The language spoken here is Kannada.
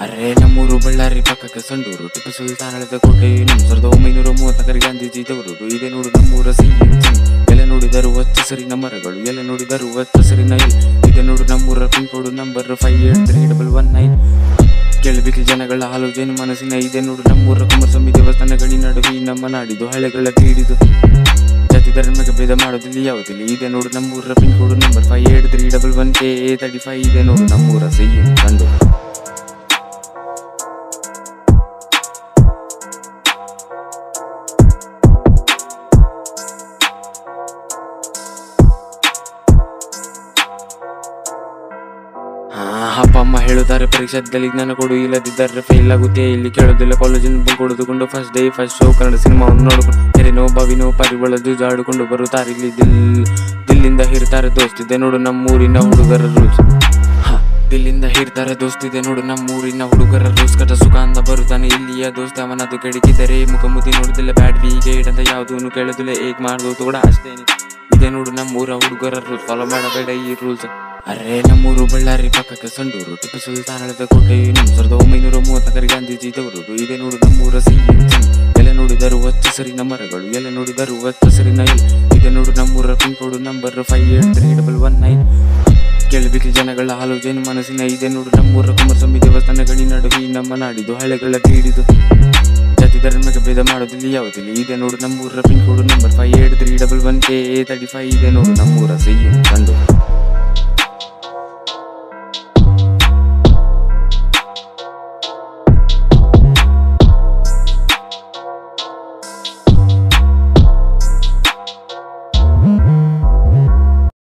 ಅರೆ ನಮ್ಮೂರು ಬಳ್ಳಾರಿ ಪಕ್ಕಕ್ಕೆ ಸಂಡೂರು ಟಿಪ್ಪು ಸುಲ್ತಾನಳದ ಕೋಟೆ ನಮ್ಮ ಸಾವಿರದ ಒಂಬೈನೂರ ಮೂವತ್ತಕ್ಕರ ಗಾಂಧೀಜಿ ತವರೂರು ಇದೆ ನೋಡು ನಮ್ಮೂರ ಸಿಎಂ ಎಲ್ಲ ನೋಡಿದರು ಹಚ್ಚ ಸರಿನ ಮರಗಳು ಎಲ್ಲ ನೋಡಿದರು ಹಚ್ಚ ಸರಿನ ಎಲ್ ಇದೆ ನೋಡು ನಮ್ಮೂರ pin code number five eight three double one nine ಕೇಳಬೇಕು ಜನಗಳ ಆಲೋಚನೆ ಮನಸ್ಸಿನ ಇದೆ ನೋಡು ನಮ್ಮೂರ ಕುಮಾರಸ್ವಾಮಿ ದೇವಸ್ಥಾನ ಗಣಿ ನಡುವೆ ನಮ್ಮ ನಾಡಿದು ಹಳೆಗಳ ತೀಡಿದು ಜಾತಿ ಧರ್ಮಕ್ಕೆ ಭೇದ ಮಾಡೋದಿಲ್ಲ ಯಾವುದಿಲ್ಲ ಇದೆ ನೋಡು ನಮ್ಮೂರ pin code number five eight three double one ಕೆ ತರ್ಟಿ ಫೈವ್ ಇದೆ ನೋಡು ನಮ್ಮೂರ ಸಿಎಂ ಕಂಡು ಹಾ, ಅಪ್ಪ ಅಮ್ಮ ಹೇಳುತ್ತಾರೆ ಪರೀಕ್ಷಾದಲ್ಲಿ ಜ್ಞಾನ ಕೊಡು ಇಲ್ಲದಿದ್ದರೆ ಫೇಲ್ ಆಗುತ್ತೆ ಇಲ್ಲಿ ಕೇಳೋದಿಲ್ಲ ಕಾಲೇಜಿನ ಕೊಡುದುಕೊಂಡು first day first show Kannada ಸಿನಿಮಾವನ್ನು ನೋಡಿಕೊಂಡು ಎರೆನೋ ಬಾವಿನೋ ಪರಿಬಳ ಜೂಜಾಡಿಕೊಂಡು ಬರುತ್ತಾರೆ ಇಲ್ಲಿ ದಿಲ್ ದಿಲ್ಲಿಂದ ಹಿರ್ತಾರೆ ದೋಸ್ತಿದೆ ನೋಡು ನಮ್ಮೂರಿನ ಹುಡುಗರ ರೂಲ್ಸ್ ದಿಲ್ಲಿಂದ ಹಿರ್ತಾರೆ ದೋಸ್ತಿದೆ ನೋಡು ನಮ್ಮೂರಿನ ಹುಡುಗರ ರೂಲ್ಸ್ ಕಟ ಸುಖ ಅಂತ ಬರುತ್ತಾನೆ ಇಲ್ಲಿಯ ದೋಸ್ತ ಅವನದು ಕೆಡಕಿದರೆ ಮುಖಮುದಿ ನೋಡುದಿಲ್ಲ ಬ್ಯಾಡ್ ವಿ ಗೇಟ್ ಅಂತ ಯಾವುದೂ ಕೇಳೋದಿಲ್ಲ ಏಕ್ ಮಾಡೋದು ಕೂಡ ಅಷ್ಟೇನೆ ಇದೆ ನೋಡು ನಮ್ಮೂರ ಹುಡುಗರ ರೂಲ್ಸ್ ಫಾಲೋ ಮಾಡಬೇಡ ಈ ರೂಲ್ಸ್ ಅರೆ ನಮ್ಮೂರು ಬಳ್ಳಾರಿ ಪಕ್ಕಕ್ಕೆ ಸಂಡೂರು ಟಿಪ್ಪು ಸುಲ್ತಾನಳದ ಕೋಟೆ ನಮ್ಮ ಸಾವಿರದ ಒಂಬೈನೂರ ಮೂವತ್ತಕ್ಕರ ಗಾಂಧೀಜಿ ತವರೂರು ಇದೆ ನೋಡು ನಮ್ಮೂರ ಸಿಎಂ ಎಲ್ಲ ನೋಡಿದರು ಹಚ್ಚ ಸರಿನ ಮರಗಳು ಎಲ್ಲ ನೋಡಿದರು ಹಚ್ಚ ಸರಿನ ಎಲ್ ಇದೆ ನೋಡು ನಮ್ಮೂರ pin code number five eight three double one nine ಕೇಳಬೇಕು ಜನಗಳ ಆಲೋಚನೆ ಮನಸ್ಸಿನ ಇದೆ ನೋಡು ನಮ್ಮೂರ ಕುಮಾರಸ್ವಾಮಿ ದೇವಸ್ಥಾನ ಗಣಿ ನಡುವೆ ನಮ್ಮ ನಾಡಿದು ಹಳೆಗಳ ತೀಡಿದು ಜಾತಿ ಧರ್ಮಕ್ಕೆ ಭೇದ ಮಾಡೋದಿಲ್ಲ ಯಾವುದಿಲ್ಲ ಇದೆ ನೋಡು ನಮ್ಮೂರ pin code number five eight three double one ಕೆ ತರ್ಟಿ ಫೈವ್ ಇದೆ ನೋಡು ನಮ್ಮೂರ ಸಿಎಂ ಕಂಡು